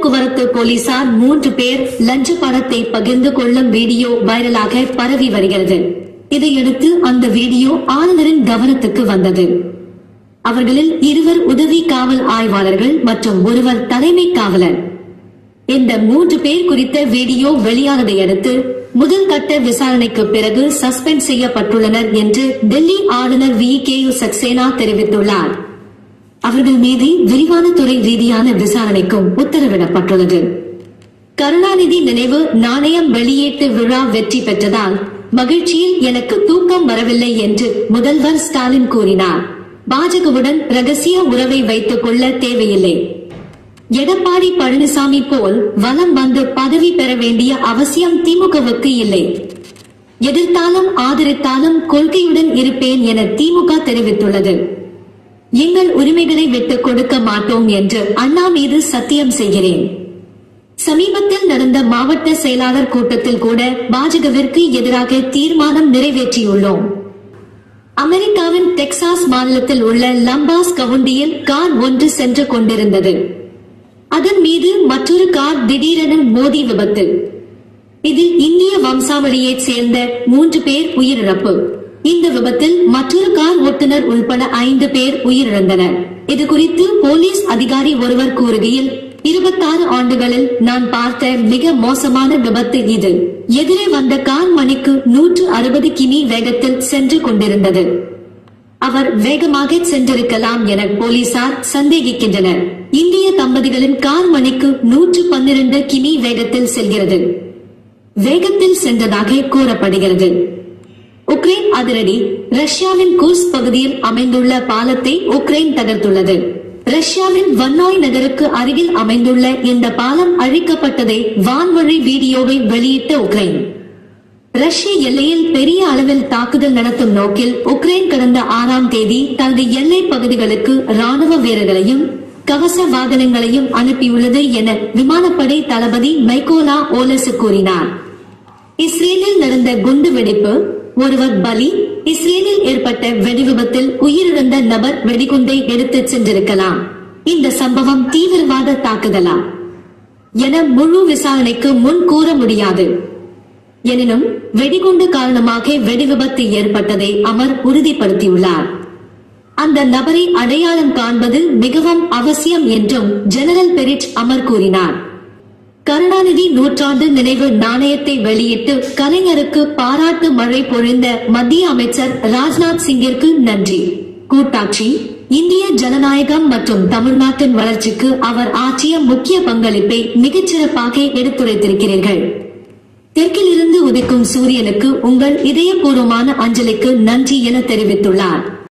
போக்குவரத்து போலீசார் மூன்று பேர் லஞ்ச பணத்தை பகிர்ந்து கொள்ளும் வீடியோ வைரலாக பரவி வருகிறது இதையடுத்து அந்த வீடியோ ஆளுநரின் கவனத்துக்கு வந்தது அவர்களில் இருவர் உதவி காவல் ஆய்வாளர்கள் மற்றும் ஒருவர் தலைமை காவலர் இந்த மூன்று பேர் குறித்த வீடியோ வெளியானதை அடுத்து முதல் கட்ட விசாரணைக்கு பிறகு சஸ்பெண்ட் செய்யப்பட்டுள்ளனர் என்று டெல்லி ஆளுநர் வி கே யு சக்சேனா தெரிவித்துள்ளார் அவர்கள் மீது விரிவான துறை ரீதியான விசாரணைக்கும் உத்தரவிடப்பட்டுள்ளது கருணாநிதி நினைவு நாணயம் வெளியீட்டு விழா வெற்றி பெற்றதால் மகிழ்ச்சியில் எனக்கு தூக்கம் வரவில்லை என்று முதல்வர் ஸ்டாலின் கூறினார் பாஜகவுடன் ரகசிய உறவை வைத்துக் கொள்ள தேவையில்லை எடப்பாடி பழனிசாமி போல் வலம் வந்து பதவி பெற வேண்டிய அவசியம் திமுகவுக்கு இல்லை எதிர்த்தாலும் ஆதரித்தாலும் கொள்கையுடன் இருப்பேன் என திமுக தெரிவித்துள்ளது எங்கள் உரிமைகளை விட்டுக் கொடுக்க மாட்டோம் என்று அண்ணா மீது சத்தியம் செய்கிறேன் சமீபத்தில் நடந்த மாவட்ட செயலாளர் கூட்டத்தில் கூட பாஜகவிற்கு எதிராக தீர்மானம் நிறைவேற்றியுள்ளோம் அமெரிக்காவின் டெக்சாஸ் மாநிலத்தில் உள்ள லம்பாஸ் கவுண்டியில் கார் ஒன்று சென்று கொண்டிருந்தது அதன் மீது மற்றொரு கார் திடீரென மோதி விபத்து இதில் இந்திய வம்சாவளியைச் சேர்ந்த மூன்று பேர் உயிரிழப்பு இந்த விபத்தில் மற்றொரு கார் ஓட்டுநர் உள்பட ஐந்து பேர் உயிரிழந்தனர் இது குறித்து போலீஸ் அதிகாரி ஒருவர் கூறுகையில் இருபத்தாறு ஆண்டுகளில் நான் பார்த்த மிக மோசமான விபத்து இது எதிரே வந்த கார் மணிக்கு நூற்று அறுபது கிமி வேகத்தில் சென்று கொண்டிருந்தது அவர் வேகமாக சென்றிருக்கலாம் என போலீசார் சந்தேகிக்கின்றனர் இந்திய தம்பதிகளின் கார் மணிக்கு நூற்று பன்னிரண்டு கிமி வேகத்தில் செல்கிறது வேகத்தில் சென்றதாக கூறப்படுகிறது உக்ரைன் அதிரடி ரஷ்யாவின் கூர்ஸ் பகுதியில் அமைந்துள்ள பாலத்தை உக்ரைன் தகர்த்துள்ளது ரஷ்யாவின் வன்னாய் நகருக்கு அருகில் அமைந்துள்ள இந்த பாலம் அழிக்கப்பட்டதை வான்வழி வீடியோவை வெளியிட்ட உக்ரைன் ரஷ்ய எல்லையில் பெரிய அளவில் தாக்குதல் நடத்தும் நோக்கில் உக்ரைன் கடந்த ஆறாம் தேதி தனது எல்லை பகுதிகளுக்கு ராணுவ வீரர்களையும் கவச வாகனங்களையும் அனுப்பியுள்ளது என விமானப்படை தளபதி மைக்கோலா ஓலசு கூறினார் இஸ்ரேலில் நடந்த குண்டு வெடிப்பு ஒருவர் பலி இஸ்ரேலில் ஏற்பட்ட வெடிவிபத்தில் உயிரிழந்த நபர் வெடிகுண்டை எடுத்துச் சென்றிருக்கலாம் இந்த சம்பவம் தீவிரவாத தாக்குதலா என முழு விசாரணைக்கு முன் கூற முடியாது எனினும் வெடிகுண்டு காரணமாக வெடிவிபத்து ஏற்பட்டதை அமர் உறுதிப்படுத்தியுள்ளார் அந்த நபரை அடையாளம் காண்பது மிகவும் அவசியம் என்றும் ஜெனரல் பெரிட் அமர் கூறினார் கருணாநிதி நூற்றாண்டு நினைவு நாணயத்தை வெளியிட்டு கலைஞருக்கு பாராட்டு மழை பொழிந்த மத்திய அமைச்சர் ராஜ்நாத் சிங்கிற்கு நன்றி கூட்டாட்சி இந்திய ஜனநாயகம் மற்றும் தமிழ்நாட்டின் வளர்ச்சிக்கு அவர் ஆற்றிய முக்கிய பங்களிப்பை மிகச்சிறப்பாக எடுத்துரைத்திருக்கிறீர்கள் தெற்கிலிருந்து உதிக்கும் சூரியனுக்கு உங்கள் இதயபூர்வமான அஞ்சலிக்கு நன்றி என தெரிவித்துள்ளார்